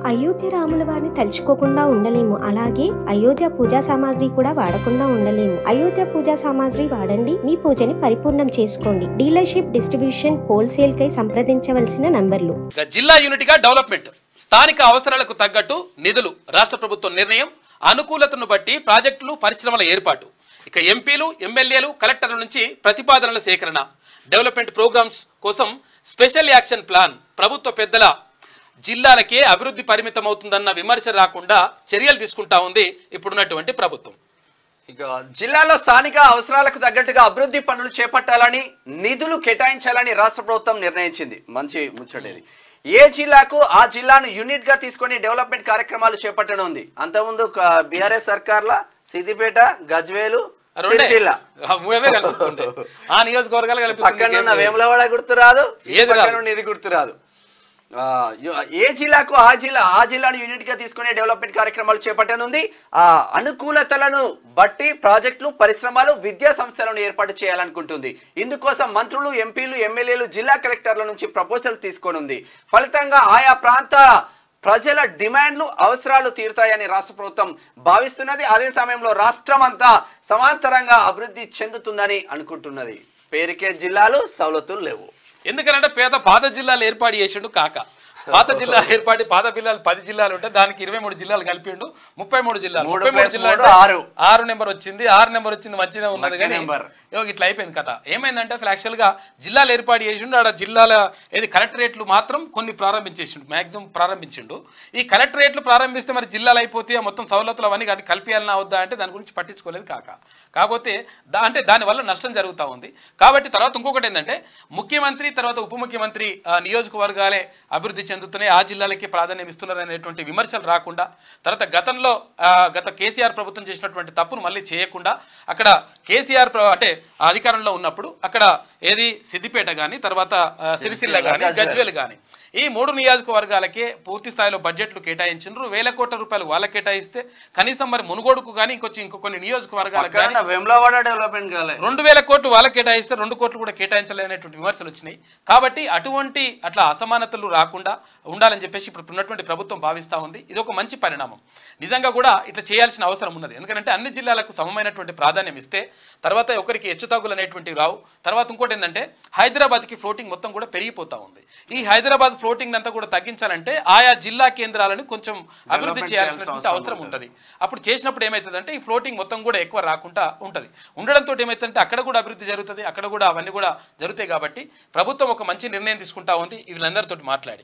అయోధ్య రాముల వారిని తలుచుకోకుండా ఉండలేము అలాగే అయోధ్య పూజా సామాగ్రి కూడా వాడకుండా ఉండలేము అయోధ్య పూజా సామాగ్రి వాడండి మీ పూజని పరిపూర్ణం చేసుకోండి డీలర్షిప్ డిస్ట్రిబ్యూషన్ హోల్సేల్ కై సంప్రదించవలసిన నంబర్లు ఇక జిల్లా యూనిట్గా డెవలప్మెంట్ స్థానిక అవసరాలకు తగ్గట్టు నిధులు రాష్ట్ర ప్రభుత్వం నిర్ణయం అనుకూలతను బట్టి ప్రాజెక్టులు పరిశ్రమల ఏర్పాటు ఇక ఎంపీలు ఎమ్మెల్యేలు కలెక్టర్ల నుంచి ప్రతిపాదనల సేకరణ డెవలప్మెంట్ ప్రోగ్రామ్స్ కోసం స్పెషల్ యాక్షన్ ప్లాన్ ప్రభుత్వ పెద్దల జిల్లాలకే అభివృద్ధి పరిమితమవుతుందన్న విమర్శ రాకుండా చర్యలు తీసుకుంటా ఉంది ఇప్పుడున్నటువంటి ప్రభుత్వం ఇక జిల్లాలో స్థానిక అవసరాలకు తగ్గట్టుగా అభివృద్ధి పనులు చేపట్టాలని నిధులు కేటాయించాలని రాష్ట్ర ప్రభుత్వం నిర్ణయించింది మంచి ముచ్చటేది ఏ జిల్లాకు ఆ జిల్లాను యూనిట్ గా తీసుకొని డెవలప్మెంట్ కార్యక్రమాలు చేపట్టనుంది అంతకుముందు బీఆర్ఎస్ సర్కార్ల సిద్దిపేట గజ్వేలు రెండే. సిరిసిల్ల ఆ మూడే కలుపుతుండే. ఆ నియోజకవర్గాలు పక్కన ఉన్న కలుపుతుంది వేములవాడ గుర్తురాదు ఈ ఏది పక్కన రాదు. ఉన్న ఇది గుర్తురాదు ఆ, యు- ఏ జిల్లాకు ఆ జిల్లా ఆ జిల్లాను యూనిట్ గా తీసుకునే డెవలప్మెంట్ కార్యక్రమాలు చేపట్టనుంది ఆ అనుకూలతలను బట్టి ప్రాజెక్టులు పరిశ్రమలు విద్యా సంస్థలను ఏర్పాటు చేయాలనుకుంటుంది ఇందుకోసం మంత్రులు ఎంపీలు ఎమ్మెల్యేలు జిల్లా కలెక్టర్ల నుంచి ప్రపోజల్ తీసుకోనుంది ఫలితంగా ఆయా ప్రాంత ప్రజల డిమాండ్లు అవసరాలు తీరుతాయని రాష్ట్ర ప్రభుత్వం భావిస్తున్నది అదే సమయంలో రాష్ట్రం అంతా సమాంతరంగా అభివృద్ధి చెందుతుందని అనుకుంటున్నది పేరుకే జిల్లాలు సవలతులు లేవు ఎందుకంటే పేద పాత జిల్లాలు ఏర్పాటు చేసిండు కాక పాత జిల్లాలు ఏర్పాటి పాత జిల్లాలు పది జిల్లాలు ఉంటే దానికి ఇరవై మూడు జిల్లాలు కలిపిండు ముప్పై మూడు జిల్లాలు మూడు ముప్పై మూడు ప్లస్ జిల్లాలు మూడు అంటే ఆరు. ఆరు నెంబర్ వచ్చింది ఆరు నెంబర్ వచ్చింది మంచిగా ఉన్నది లక్కీ కానీ నెంబర్. ఇగో ఇట్లా అయిపోయింది కథ ఏమైందంటే అసలు యాక్చువల్గా జిల్లాలు ఏర్పాటు చేసిండు ఆడ జిల్లాల ఏది కలెక్టరేట్లు మాత్రం కొన్ని ప్రారంభించేసిండు మాక్సిమం ప్రారంభించిండు ఈ కలెక్టరేట్లు ప్రారంభిస్తే మరి జిల్లాలు అయిపోతే మొత్తం సవలతులు అవన్నీ కానీ కలిపియాలన్నా వద్దా అంటే దాని గురించి పట్టించుకోలేదు కాక కాకపోతే దా అంటే దానివల్ల నష్టం జరుగుతూ ఉంది కాబట్టి తర్వాత ఇంకొకటి ఏంటంటే ముఖ్యమంత్రి తర్వాత ఉప ముఖ్యమంత్రి ఆ, నియోజకవర్గాలే అభివృద్ధి చెందుతున్నాయి ఆ జిల్లాలకి ప్రాధాన్యం ఇస్తున్నారు అనేటువంటి విమర్శలు రాకుండా తర్వాత గతంలో ఆ, గత కేసీఆర్ ప్రభుత్వం చేసినటువంటి తప్పును మళ్ళీ చేయకుండా అక్కడ కేసీఆర్ ప్ర- అంటే ఆ అధికారంలో ఉన్నప్పుడు అక్కడ ఏది సిద్దిపేట కానీ తర్వాత ఆ, సిరిసిల్ల కానీ గజ్వేల్. గజ్వేల్ కానీ ఈ మూడు నియోజకవర్గాలకే పూర్తి స్థాయిలో బడ్జెట్లు కేటాయించారు వేల కోట్ల రూపాయలు వాళ్ళకి కేటాయిస్తే కనీసం మరి మునుగోడుకు కానీ ఇంకొచ్చి ఇంకో కొన్ని నియోజకవర్గాలకు కానీ పక్కన వేములవాడ డెవలప్మెంట్ కాలే రెండు వేల కోట్లు వాళ్ళకి కేటాయిస్తే రెండు కోట్లు కూడా కేటాయించలేనటువంటి విమర్శలు వచ్చినాయి కాబట్టి అటువంటి అట్లా అసమానతలు రాకుండా ఉండాలని చెప్పేసి ఇప్పుడు ఉన్నటువంటి ప్రభుత్వం భావిస్తూ ఉంది ఇది ఒక మంచి పరిణామం నిజంగా కూడా ఇట్లా చేయాల్సిన అవసరం ఉన్నది ఎందుకంటే అన్ని జిల్లాలకు సమమైనటువంటి ప్రాధాన్యం ఇస్తే తర్వాత ఒకరికి హెచ్చుతగ్గులు అనేటువంటివి రావు తర్వాత ఇంకోటి ఏంటంటే హైదరాబాద్కి ఫ్లోటింగ్ మొత్తం కూడా పెరిగిపోతా ఉంది ఈ హైదరాబాద్ ఫ్లోటింగ్ అంతా కూడా తగ్గించాలంటే ఆయా జిల్లా కేంద్రాలను కొంచెం అభివృద్ధి Development చేయాల్సినటువంటి చేయాల్సిన అవసరం అవసరం ఉంటుంది అప్పుడు చేసినప్పుడు ఏమవుతుందంటే ఈ ఫ్లోటింగ్ మొత్తం కూడా ఎక్కువ రాకుండా ఉంటుంది ఉండడంతో ఏమవుతుందంటే అక్కడ కూడా అభివృద్ధి జరుగుతుంది అక్కడ కూడా అవన్నీ కూడా జరుగుతాయి కాబట్టి ప్రభుత్వం ఒక మంచి నిర్ణయం తీసుకుంటా ఉంది వీళ్ళందరితో మాట్లాడి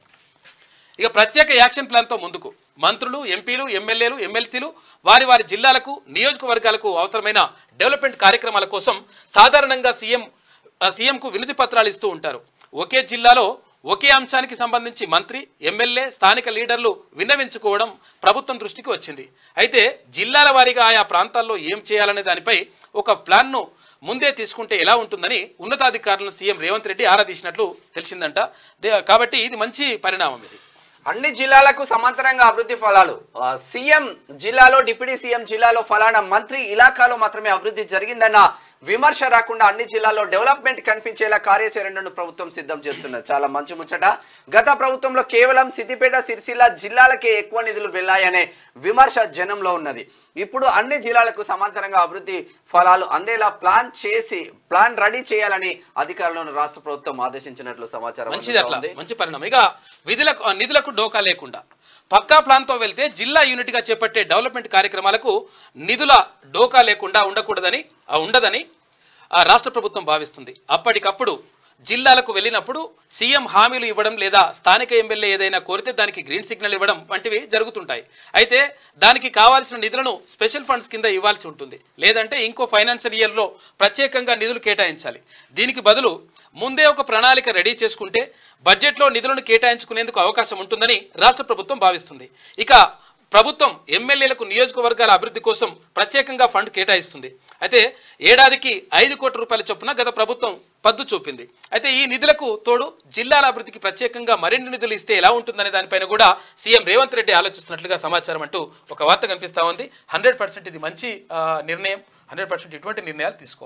ఇక ప్రత్యేక యాక్షన్ ప్లాన్తో ముందుకు మంత్రులు ఎంపీలు ఎమ్మెల్యేలు ఎమ్మెల్సీలు వారి వారి జిల్లాలకు నియోజకవర్గాలకు అవసరమైన డెవలప్మెంట్ కార్యక్రమాల కోసం సాధారణంగా సీఎం ఆ, సీఎంకు వినతి పత్రాలు ఇస్తూ ఉంటారు ఒకే జిల్లాలో ఒకే అంశానికి సంబంధించి మంత్రి ఎమ్మెల్యే స్థానిక లీడర్లు విన్నవించుకోవడం ప్రభుత్వం దృష్టికి వచ్చింది అయితే జిల్లాల వారీగా ఆయా ప్రాంతాల్లో ఏం చేయాలనే దానిపై ఒక ప్లాన్ను ముందే తీసుకుంటే ఎలా ఉంటుందని ఉన్నతాధికారులను సీఎం రేవంత్ రెడ్డి ఆరా తీసినట్లు తెలిసిందంట దే- కాబట్టి ఇది మంచి పరిణామం ఇది అన్ని జిల్లాలకు సమాంతరంగా అభివృద్ధి ఫలాలు ఆ, సీఎం జిల్లాలో డిప్యూటీ సీఎం జిల్లాలో ఫలానా మంత్రి ఇలాకాలో మాత్రమే అభివృద్ధి జరిగిందన్న విమర్శ రాకుండా అన్ని జిల్లాల్లో డెవలప్మెంట్ కనిపించేలా కార్యాచరణను ప్రభుత్వం సిద్ధం చేస్తున్నది చాలా మంచి ముచ్చట గత ప్రభుత్వంలో కేవలం సిద్దిపేట సిరిసిల్ల జిల్లాలకే ఎక్కువ నిధులు వెళ్ళాయనే విమర్శ జనంలో ఉన్నది ఇప్పుడు అన్ని జిల్లాలకు సమాంతరంగా అభివృద్ధి ఫలాలు అందేలా ప్లాన్ చేసి ప్లాన్ రెడీ చేయాలని అధికారులను రాష్ట్ర ప్రభుత్వం ఆదేశించినట్లు సమాచారం మంచిది అందుతోంది. అట్లా మంచి పరిణామం ఇక విధులకు ఆ, నిధులకు డోకా లేకుండా పక్కా ప్లాన్తో వెళ్తే జిల్లా యూనిట్గా చేపట్టే డెవలప్మెంట్ కార్యక్రమాలకు నిధుల డోకా లేకుండా ఉండకూడదని ఆ, ఉండదని ఆ, రాష్ట్ర ప్రభుత్వం భావిస్తుంది అప్పటికప్పుడు జిల్లాలకు వెళ్ళినప్పుడు సీఎం హామీలు ఇవ్వడం లేదా స్థానిక ఎమ్మెల్యే ఏదైనా కోరితే దానికి గ్రీన్ సిగ్నల్ ఇవ్వడం వంటివి జరుగుతుంటాయి అయితే దానికి కావాల్సిన నిధులను స్పెషల్ ఫండ్స్ కింద ఇవ్వాల్సి ఉంటుంది లేదంటే ఇంకో ఫైనాన్షియల్ ఇయర్లో ప్రత్యేకంగా నిధులు కేటాయించాలి దీనికి బదులు ముందే ఒక ప్రణాళిక రెడీ చేసుకుంటే బడ్జెట్లో నిధులను కేటాయించుకునేందుకు అవకాశం ఉంటుందని రాష్ట్ర ప్రభుత్వం భావిస్తుంది ఇక ప్రభుత్వం ఎమ్మెల్యేలకు నియోజకవర్గాల అభివృద్ధి కోసం ప్రత్యేకంగా ఫండ్ కేటాయిస్తుంది అయితే ఏడాదికి ఐదు కోట్ల రూపాయల చొప్పున గత ప్రభుత్వం పద్దు చూపింది అయితే ఈ నిధులకు తోడు జిల్లాల అభివృద్ధికి ప్రత్యేకంగా మరిన్ని నిధులు ఇస్తే ఎలా ఉంటుందనే దానిపైన కూడా సీఎం రేవంత్ రెడ్డి ఆలోచిస్తున్నట్లుగా సమాచారం అంటూ ఒక వార్త కనిపిస్తా ఉంది హండ్రెడ్ ఇది మంచి ఆ, నిర్ణయం హండ్రెడ్ ఇటువంటి నిర్ణయాలు తీసుకోవాలి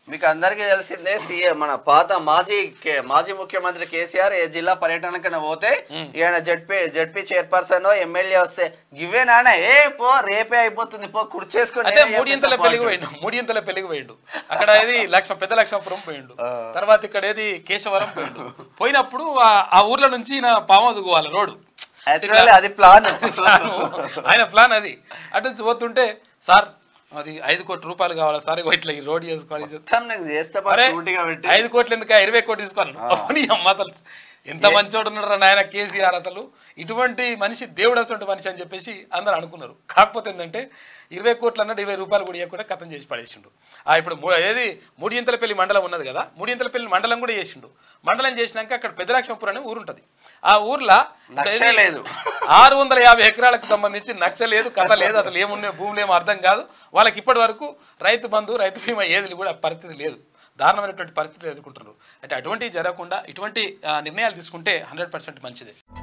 మీకు అందరికీ తెలిసిందే సీఎం మన పాత మాజీ కే- మాజీ ముఖ్యమంత్రి కేసీఆర్ ఏ జిల్లా పర్యటనకైనా పోతే ఈయన జడ్పీ జడ్పీ చైర్పర్సన్ ఎమ్మెల్యే వస్తే గివే నాన్న ఏ పో రేపే అయిపోతుంది పో కుర్చేసుకొని అయితే నేనే మూడింతల చేపిస్తా పెళ్లికి పో పోయిండు మూడింతల పెళ్లికి పోయిండు అక్కడ ఏది లక్ష పెద్ద లక్ష్మపురం పోయిండు తర్వాత ఇక్కడ ఏది కేశవరం పోయిండు పోయినప్పుడు ఆ- ఆ ఊర్ల నుంచి నా పాము దుకోవాలి రోడ్డు Actually అది ప్లాన్ ప్లాను. ఆయన ప్లాన్ అది అటు నుంచి పోతుంటే సార్ అది ఐదు కోట్ల రూపాయలు కావాలా సార్ ఇగో ఇట్లా ఈ రోడ్ చేసుకోవాలి ఇది మొత్తం నీకు చేస్తే అరే, సూటిగా పెట్టి ఐదు కోట్లు ఎందుకు ఇరవై కోట్లు తీసుకోవాలి అవని అమ్మ అసలు ఎంత మంచోడు ఉన్నాడు నాయన కేసీఆర్ అసలు ఇటువంటి మనిషి దేవుడు అటువంటి మనిషి అని చెప్పేసి అందరూ అనుకున్నారు కాకపోతే ఏంటంటే ఇరవై కోట్లు అన్నట్టు ఇరవై రూపాయలు కూడా ఇవ్వకుండా కథం చేసి పడేసిండు ఆ ఇప్పుడు మూ- ఏది మూడింతలపల్లి మండలం ఉన్నది కదా మూడింతలపల్లి మండలం కూడా చేసిండు మండలం చేసినాక అక్కడ పెద్దలక్ష్మపురం అనే ఊరు ఉంటుంది ఆ ఊర్లో నక్షే లేదు. ఆరు వందల యాభై ఎకరాలకు సంబంధించి నక్ష లేదు కథ లేదు అసలు ఏమున్నాయి భూములు ఏమో అర్థం కాదు వాళ్ళకి ఇప్పటి వరకు రైతు బంధు రైతు బీమా ఏది కూడా పరిస్థితి లేదు దారుణమైనటువంటి పరిస్థితులు ఎదుర్కొంటున్నారు అంటే అటువంటివి జరగకుండా ఇటువంటి ఆ, నిర్ణయాలు తీసుకుంటే హండ్రెడ్ మంచిదే